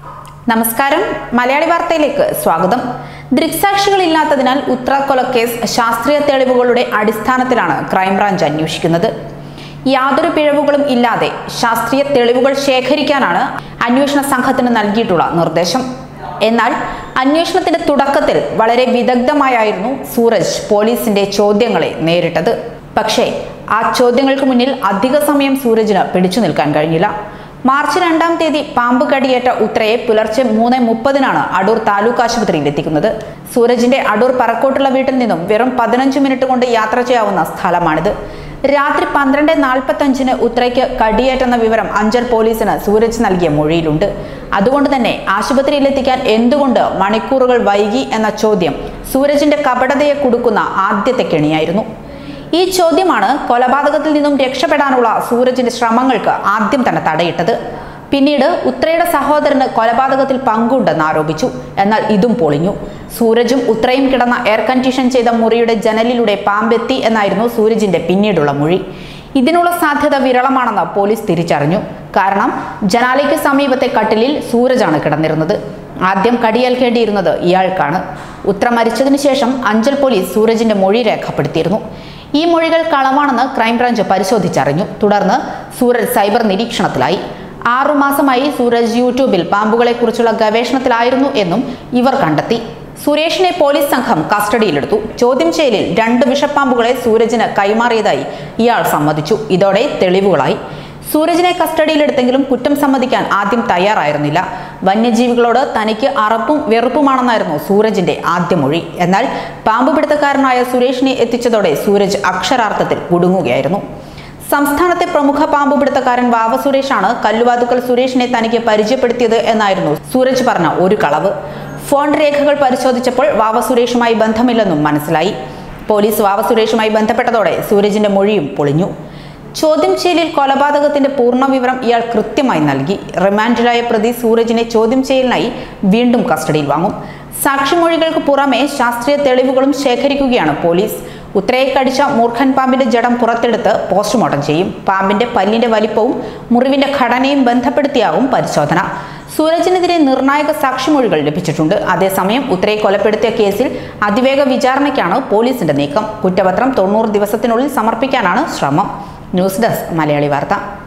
നമസ്കാരം മലയാളി വാർത്തയിലേക്ക് സ്വാഗതം ദൃക്സാക്ഷികളില്ലാത്തതിനാൽ ഉത്ര കൊലക്കേസ് ശാസ്ത്രീയ തെളിവുകളുടെ അടിസ്ഥാനത്തിലാണ് ക്രൈംബ്രാഞ്ച് അന്വേഷിക്കുന്നത് യാതൊരു പിഴവുകളും ഇല്ലാതെ ശാസ്ത്രീയ തെളിവുകൾ ശേഖരിക്കാനാണ് അന്വേഷണ സംഘത്തിന് നൽകിയിട്ടുള്ള നിർദ്ദേശം എന്നാൽ അന്വേഷണത്തിന്റെ തുടക്കത്തിൽ വളരെ വിദഗ്ധമായായിരുന്നു സൂരജ് പോലീസിന്റെ ചോദ്യങ്ങളെ നേരിട്ടത് പക്ഷേ ആ ചോദ്യങ്ങൾക്ക് മുന്നിൽ അധിക സമയം സൂരജിന് പിടിച്ചു നിൽക്കാൻ കഴിഞ്ഞില്ല മാർച്ച് രണ്ടാം തീയതി പാമ്പ് കടിയേറ്റ ഉത്രയെ പുലർച്ചെ മൂന്ന് മുപ്പതിനാണ് അടൂർ താലൂക്ക് ആശുപത്രിയിൽ എത്തിക്കുന്നത് സൂരജിന്റെ അടൂർ പറക്കോട്ടുള്ള വീട്ടിൽ നിന്നും വെറും പതിനഞ്ച് മിനിറ്റ് കൊണ്ട് യാത്ര ചെയ്യാവുന്ന സ്ഥലമാണിത് രാത്രി പന്ത്രണ്ട് നാൽപ്പത്തഞ്ചിന് ഉത്രയ്ക്ക് കടിയേറ്റെന്ന വിവരം അഞ്ചൽ പോലീസിന് സൂരജ് നൽകിയ മൊഴിയിലുണ്ട് അതുകൊണ്ട് തന്നെ ആശുപത്രിയിലെത്തിക്കാൻ എന്തുകൊണ്ട് മണിക്കൂറുകൾ വൈകി എന്ന ചോദ്യം സൂരജിന്റെ കപടതയെ കുടുക്കുന്ന ആദ്യത്തെ കെണിയായിരുന്നു ഈ ചോദ്യമാണ് കൊലപാതകത്തിൽ നിന്നും രക്ഷപ്പെടാനുള്ള സൂരജിന്റെ ശ്രമങ്ങൾക്ക് ആദ്യം തന്നെ തടയിട്ടത് പിന്നീട് ഉത്രയുടെ സഹോദരന് കൊലപാതകത്തിൽ പങ്കുണ്ടെന്ന് ആരോപിച്ചു എന്നാൽ ഇതും പൊളിഞ്ഞു സൂരജും ഉത്രയും കിടന്ന എയർ കണ്ടീഷൻ ചെയ്ത മുറിയുടെ ജനലിലൂടെ പാമ്പെത്തി എന്നായിരുന്നു സൂരജിന്റെ പിന്നീടുള്ള മൊഴി ഇതിനുള്ള സാധ്യത വിരളമാണെന്ന് പോലീസ് തിരിച്ചറിഞ്ഞു കാരണം ജനാലയ്ക്ക് സമീപത്തെ കട്ടിലിൽ സൂരജാണ് കിടന്നിരുന്നത് ആദ്യം കടിയേൽക്കേണ്ടിയിരുന്നത് ഇയാൾക്കാണ് ഉത്ര മരിച്ചതിനു ശേഷം അഞ്ചൽ പോലീസ് സൂരജിന്റെ മൊഴി രേഖപ്പെടുത്തിയിരുന്നു ഈ മൊഴികൾ കളവാണെന്ന് ക്രൈംബ്രാഞ്ച് പരിശോധിച്ചറിഞ്ഞു തുടർന്ന് സൂരജ് സൈബർ നിരീക്ഷണത്തിലായി ആറുമാസമായി സൂരജ് യൂട്യൂബിൽ പാമ്പുകളെക്കുറിച്ചുള്ള ഗവേഷണത്തിലായിരുന്നു എന്നും ഇവർ കണ്ടെത്തി സുരേഷിനെ പോലീസ് സംഘം കസ്റ്റഡിയിലെടുത്തു ചോദ്യം ചെയ്യലിൽ രണ്ട് വിഷപ്പാമ്പുകളെ സൂരജിന് കൈമാറിയതായി ഇയാൾ സമ്മതിച്ചു ഇതോടെ തെളിവുകളായി സൂരജിനെ കസ്റ്റഡിയിലെടുത്തെങ്കിലും കുറ്റം സമ്മതിക്കാൻ ആദ്യം തയ്യാറായിരുന്നില്ല വന്യജീവികളോട് തനിക്ക് അറപ്പും വെറുപ്പുമാണെന്നായിരുന്നു സൂരജിന്റെ ആദ്യ മൊഴി എന്നാൽ പാമ്പ് പിടുത്തക്കാരനായ സുരേഷിനെ എത്തിച്ചതോടെ സൂരജ് അക്ഷരാർത്ഥത്തിൽ കുടുങ്ങുകയായിരുന്നു സംസ്ഥാനത്തെ പ്രമുഖ പാമ്പ് പിടുത്തക്കാരൻ വാവ സുരേഷാണ് കല്ലുവാതുക്കൽ സുരേഷിനെ തനിക്ക് പരിചയപ്പെടുത്തിയത് എന്നായിരുന്നു സൂരജ് പറഞ്ഞ ഒരു കളവ് ഫോൺ രേഖകൾ പരിശോധിച്ചപ്പോൾ വാവ സുരേഷുമായി ബന്ധമില്ലെന്നും മനസ്സിലായി പോലീസ് വാവ സുരേഷുമായി ബന്ധപ്പെട്ടതോടെ സൂരജിന്റെ മൊഴിയും പൊളിഞ്ഞു ചോദ്യം ചെയ്യലിൽ കൊലപാതകത്തിന്റെ പൂർണ്ണ വിവരം ഇയാൾ കൃത്യമായി നൽകി റിമാൻഡിലായ പ്രതി സൂരജിനെ ചോദ്യം ചെയ്യലിനായി വീണ്ടും കസ്റ്റഡിയിൽ വാങ്ങും സാക്ഷിമൊഴികൾക്ക് പുറമെ ശാസ്ത്രീയ തെളിവുകളും ശേഖരിക്കുകയാണ് പോലീസ് ഉത്രയെ കടിച്ച മൂർഖൻ പാമ്പിന്റെ ജഡം പുറത്തെടുത്ത് പോസ്റ്റ്മോർട്ടം ചെയ്യും പാമ്പിന്റെ പല്ലിന്റെ വലിപ്പവും മുറിവിന്റെ ഘടനയും ബന്ധപ്പെടുത്തിയാകും പരിശോധന സൂരജിനെതിരെ നിർണായക സാക്ഷിമൊഴികൾ ലഭിച്ചിട്ടുണ്ട് അതേസമയം ഉത്രയെ കൊലപ്പെടുത്തിയ കേസിൽ അതിവേഗ വിചാരണയ്ക്കാണ് പോലീസിന്റെ നീക്കം കുറ്റപത്രം തൊണ്ണൂറ് ദിവസത്തിനുള്ളിൽ സമർപ്പിക്കാനാണ് ശ്രമം ന്യൂസ് ഡെസ്ക് മലയാളി വാർത്ത